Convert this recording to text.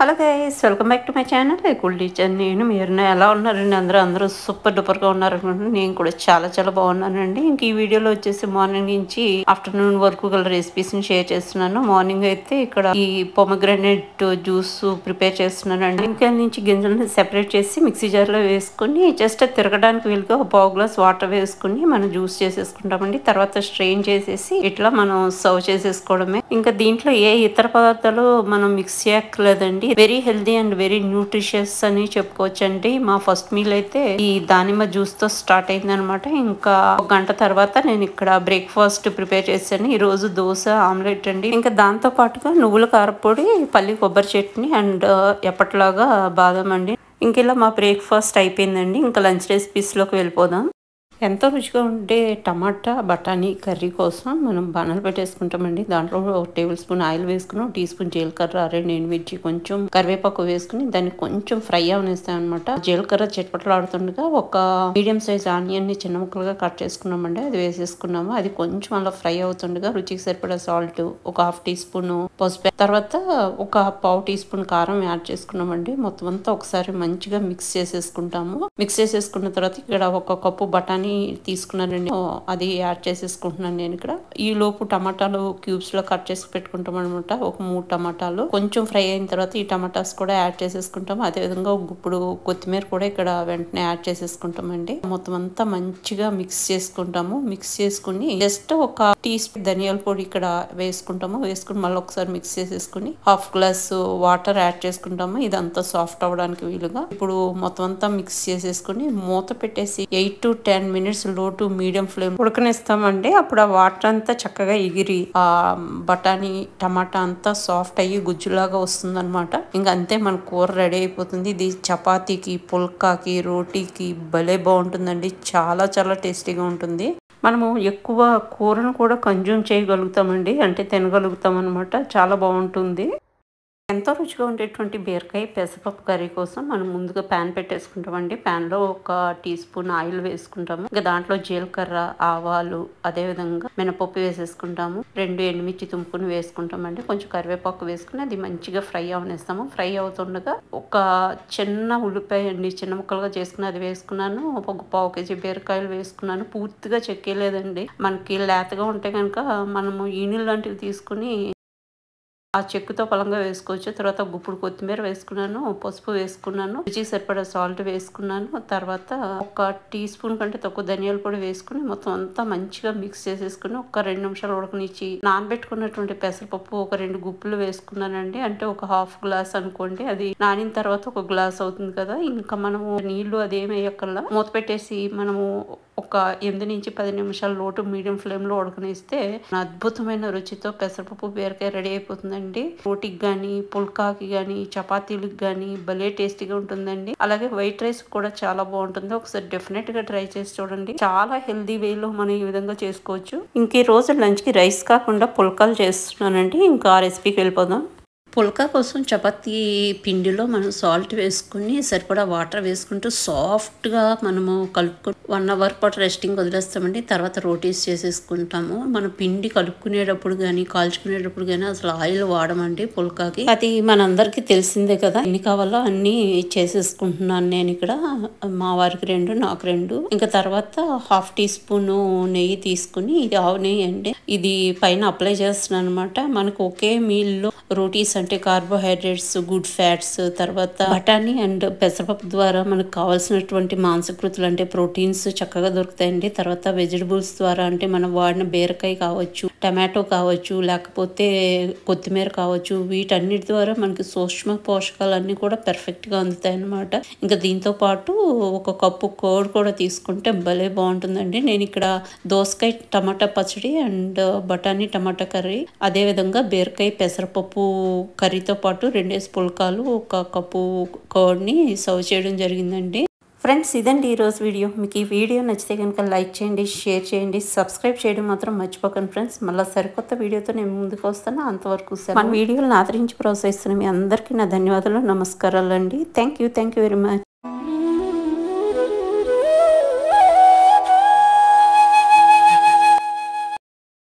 hello guys welcome back to my channel cool teacher నేను మీరు ఎలా ఉన్నారండి అందరూ అందరూ సూపర్ డూపర్గా ఉన్నారు అనుకుంటున్నాను నేను కూడా చాలా చాలా బాగున్నానండి ఇంక ఈ వీడియోలో వచ్చేసి మార్నింగ్ నుంచి ఆఫ్టర్నూన్ వరకు గల రెసిపీస్ని షేర్ చేస్తున్నాను మార్నింగ్ అయితే ఇక్కడ ఈ పొమగ్రానైట్ జ్యూస్ ప్రిపేర్ చేస్తున్నానండి ఇంకా నుంచి గింజలను సెపరేట్ చేసి మిక్సీ జార్లో వేసుకొని జస్ట్ తిరగడానికి వీలుగా ఒక పావు గ్లాస్ వాటర్ వేసుకుని మనం జ్యూస్ చేసేసుకుంటామండి తర్వాత స్ట్రెయిన్ చేసేసి ఇట్లా మనం సర్వ్ చేసేసుకోవడమే ఇంకా దీంట్లో ఏ ఇతర పదార్థాలు మనం మిక్స్ చేయక్కర్లేదండి very healthy and very nutritious అని చెప్పుకోవచ్చండి మా ఫస్ట్ మీల్ అయితే ఈ దానిమ్మ జ్యూస్ తో స్టార్ట్ అయింది అనమాట ఇంకా ఒక గంట తర్వాత నేను ఇక్కడ బ్రేక్ఫాస్ట్ ప్రిపేర్ చేశాను ఈ రోజు దోశ ఆమ్లెట్ అండి ఇంకా దాంతో పాటుగా నువ్వుల కారపొడి పల్లి కొబ్బరి చట్నీ అండ్ ఎప్పటిలాగా బాదం అండి ఇంక ఇలా మా బ్రేక్ఫాస్ట్ అయిపోయిందండి ఇంకా లంచ్ రెసిపీస్లోకి వెళ్ళిపోదాం ఎంతో రుచిగా ఉండే టమాటా బఠానీ కర్రీ కోసం మనం బాణాలు పెట్టేసుకుంటామండి దాంట్లో ఒక టేబుల్ స్పూన్ ఆయిల్ వేసుకుని ఒక టీ స్పూన్ జీలకర్ర రెండు ఎండుమిర్చి కొంచెం కరివేపాకు వేసుకుని దాన్ని కొంచెం ఫ్రై అవనిస్తాం అనమాట జీలకర్ర చిట్పట్లాడుతుండగా ఒక మీడియం సైజ్ ఆనియన్ ని చిన్న ముక్కలుగా కట్ చేసుకున్నామండి అది వేసేసుకున్నాము అది కొంచెం అలా ఫ్రై అవుతుండగా రుచికి సరిపడా సాల్ట్ ఒక హాఫ్ టీ స్పూన్ పసుపు తర్వాత ఒక పావు టీ స్పూన్ కారం యాడ్ చేసుకున్నామండి మొత్తం అంతా ఒకసారి మంచిగా మిక్స్ చేసేసుకుంటాము మిక్స్ చేసేసుకున్న తర్వాత ఇక్కడ ఒక కప్పు బఠానీ తీసుకున్నానండి అది యాడ్ చేసేసుకుంటున్నాను నేను ఇక్కడ ఈ లోపు టమాటాలు క్యూబ్స్ లో కట్ చేసి పెట్టుకుంటాం అనమాట ఒక మూడు టమాటాలు కొంచెం ఫ్రై అయిన తర్వాత ఈ టమాటాస్ కూడా యాడ్ చేసేసుకుంటాం అదే విధంగా ఒక గుప్పుడు కొత్తిమీర కూడా ఇక్కడ వెంటనే యాడ్ చేసేసుకుంటామండి మొత్తం అంతా మంచిగా మిక్స్ చేసుకుంటాము మిక్స్ చేసుకుని జస్ట్ ఒక టీ స్పూన్ ధనియాల పొడి ఇక్కడ వేసుకుంటాము వేసుకుని మళ్ళీ ఒకసారి మిక్స్ చేసేసుకుని హాఫ్ గ్లాస్ వాటర్ యాడ్ చేసుకుంటాము ఇదంతా సాఫ్ట్ అవ్వడానికి వీలుగా ఇప్పుడు మొత్తం అంతా మిక్స్ చేసేసుకుని మూత పెట్టేసి eight to ten minutes low to medium flame ఉడకనిస్తామండి అప్పుడు ఆ వాటర్ అంతా చక్కగా ఎగిరి ఆ బఠానీ టమాటా అంతా సాఫ్ట్ అయ్యి గుజ్జులాగా వస్తుంది అనమాట ఇంకా అంతే మన కూర రెడీ అయిపోతుంది ఇది చపాతీకి పుల్కాకి రోటీకి భలే బాగుంటుందండి చాలా చాలా టేస్టీగా ఉంటుంది మనము ఎక్కువ కూరను కూడా కన్జ్యూమ్ చేయగలుగుతామండి అంటే తినగలుగుతాం అనమాట చాలా బాగుంటుంది ఎంతో రుచిగా ఉండేటువంటి బీరకాయ పెసరపప్పు కర్రీ కోసం మనం ముందుగా ప్యాన్ పెట్టేసుకుంటామండి ప్యాన్లో ఒక టీ స్పూన్ ఆయిల్ వేసుకుంటాము ఇంకా దాంట్లో జీలకర్ర ఆవాలు అదేవిధంగా మినపప్పు వేసేసుకుంటాము రెండు ఎండుమిర్చి తుంపుకుని వేసుకుంటామండి కొంచెం కరివేపాకు వేసుకుని అది మంచిగా ఫ్రై అవనేస్తాము ఫ్రై అవుతుండగా ఒక చిన్న ఉల్లిపాయ అండి చిన్న ముక్కలుగా చేసుకుని అది వేసుకున్నాను ఒక పావు కేజీ బీరకాయలు వేసుకున్నాను పూర్తిగా చెక్కేలేదండి మనకి లేతగా ఉంటే కనుక మనము ఈనులు లాంటివి తీసుకుని ఆ చెక్కుతో పొలంగా వేసుకోవచ్చు తర్వాత గుప్పుడు కొత్తిమీర వేసుకున్నాను పసుపు వేసుకున్నాను రుచికి సరిపడా సాల్ట్ వేసుకున్నాను తర్వాత ఒక టీ స్పూన్ కంటే తక్కువ ధనియాలు పొడి వేసుకుని మొత్తం అంతా మంచిగా మిక్స్ చేసేసుకుని ఒక రెండు నిమిషాలు ఉడకనిచ్చి నానబెట్టుకున్నటువంటి పెసరపప్పు ఒక రెండు గుప్పులు వేసుకున్నానండి అంటే ఒక హాఫ్ గ్లాస్ అనుకోండి అది నానిన తర్వాత ఒక గ్లాస్ అవుతుంది కదా ఇంకా మనము నీళ్లు అదేమి వేయక్కల్లా మూత పెట్టేసి మనము ఒక ఎనిమిది నుంచి పది నిమిషాలు లోటు మీడియం ఫ్లేమ్ లో ఉడకనిస్తే అద్భుతమైన రుచితో పెసరపప్పు బీరకాయ రెడీ అయిపోతుందండి రోటికి గానీ పుల్కాకి గానీ చపాతీలకు గానీ భలే టేస్టీగా ఉంటుందండి అలాగే వైట్ రైస్ కూడా చాలా బాగుంటుంది ఒకసారి డెఫినెట్ గా ట్రై చేసి చూడండి చాలా హెల్దీ వేలో మనం ఈ విధంగా చేసుకోవచ్చు ఇంక ఈ రోజు లంచ్ కి రైస్ కాకుండా పుల్కాలు చేస్తున్నానండి ఇంకా ఆ రెసిపీకి వెళ్ళిపోదాం పుల్కా కోసం చపాతీ పిండిలో మనం సాల్ట్ వేసుకుని సరిపడా వాటర్ వేసుకుంటూ సాఫ్ట్గా మనము కలుపుకొని వన్ అవర్ పాటు రెస్టింగ్ వదిలేస్తామండి తర్వాత రోటీస్ చేసేసుకుంటాము మనం పిండి కలుపుకునేటప్పుడు కానీ కాల్చుకునేటప్పుడు కానీ అసలు ఆయిల్ వాడమండి పుల్కాకి అది మనందరికీ తెలిసిందే కదా ఎన్ని కావాలో అన్ని చేసేసుకుంటున్నాను నేను ఇక్కడ మా వారికి రెండు నాకు రెండు ఇంకా తర్వాత హాఫ్ టీ స్పూన్ నెయ్యి తీసుకుని ఇది ఆవు నెయ్యి అండి ఇది పైన అప్లై చేస్తున్నాను అనమాట మనకు ఒకే మీల్లో రోటీస్ అంటే కార్బోహైడ్రేట్స్ గుడ్ ఫ్యాట్స్ తర్వాత బఠానీ అండ్ పెసరపప్పు ద్వారా మనకు కావాల్సినటువంటి మాంసకృతులు అంటే ప్రోటీన్స్ చక్కగా దొరుకుతాయండి తర్వాత వెజిటబుల్స్ ద్వారా అంటే మనం వాడిన బీరకాయ కావచ్చు టమాటో కావచ్చు లేకపోతే కొత్తిమీర కావచ్చు వీటన్నిటి ద్వారా మనకి సూక్ష్మ పోషకాలన్నీ కూడా పర్ఫెక్ట్ గా అందుతాయి అనమాట ఇంకా దీంతో పాటు ఒక కప్పు కోడ్ కూడా తీసుకుంటే భలే బాగుంటుందండి నేను ఇక్కడ దోసకాయ టమాటా పచ్చడి అండ్ బఠానీ టమాటా కర్రీ అదే విధంగా బీరకాయ పెసరపప్పు కర్రీతో పాటు రెండేసి పుల్కాలు ఒక కప్పు కోడ్ని సర్వ్ చేయడం జరిగిందండి ఫ్రెండ్స్ ఇదండి ఈరోజు వీడియో మీకు ఈ వీడియో నచ్చితే కనుక లైక్ చేయండి షేర్ చేయండి సబ్స్క్రైబ్ చేయడం మాత్రం మర్చిపోకండి ఫ్రెండ్స్ మళ్ళీ సరికొత్త వీడియోతో నేను ముందుకు వస్తాను అంతవరకు మన వీడియోలను ఆదరించి ప్రోత్సహిస్తున్న మీ అందరికీ నా ధన్యవాదాలు నమస్కారాలు అండి thank you thank you very much